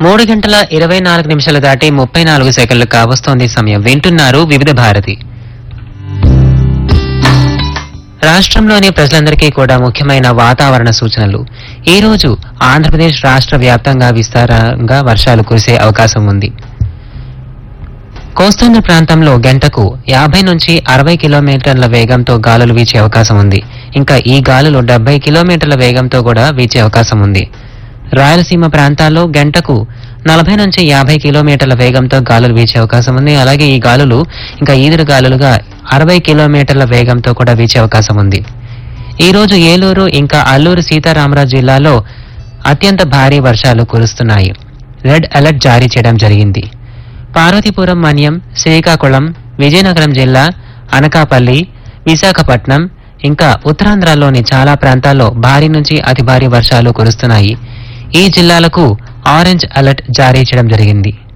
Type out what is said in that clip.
మూడు గంటల ఇరవై నాలుగు నిమిషాలు దాటి ముప్పై నాలుగు సెకండ్లు కావస్తోంది సమయం వింటున్నారు వివిధ భారతి రాష్ట్రంలోని ప్రజలందరికీ కూడా ముఖ్యమైన వాతావరణ సూచనలు ఈ రోజు ఆంధ్రప్రదేశ్ రాష్ట్ర వ్యాప్తంగా విస్తారంగా వర్షాలు కురిసే అవకాశం ఉంది కోస్తాంధ్ర ప్రాంతంలో గంటకు యాభై నుంచి అరవై కిలోమీటర్ల వేగంతో గాలులు వీచే అవకాశం ఉంది ఇంకా ఈ గాలులు డెబ్బై కిలోమీటర్ల వేగంతో కూడా వీచే అవకాశం ఉంది రాయలసీమ ప్రాంతాల్లో గంటకు నలభై నుంచి యాభై కిలోమీటర్ల వేగంతో గాలులు వీచే అవకాశం ఉంది అలాగే ఈ గాలులు ఇంకా ఈదురు గాలులుగా అరవై కిలోమీటర్ల వేగంతో కూడా వీచే అవకాశం ఉంది ఈ రోజు ఏలూరు ఇంకా అల్లూరు సీతారామరాజు జిల్లాలో అత్యంత భారీ వర్షాలు కురుస్తున్నాయి రెడ్ అలర్ట్ జారీ చేయడం జరిగింది పార్వతీపురం మన్యం శ్రీకాకుళం విజయనగరం జిల్లా అనకాపల్లి విశాఖపట్నం ఇంకా ఉత్తరాంధ్రలోని చాలా ప్రాంతాల్లో భారీ నుంచి అతి భారీ వర్షాలు కురుస్తున్నాయి ఈ జిల్లాలకు ఆరెంజ్ అలర్ట్ జారీ చేయడం జరిగింది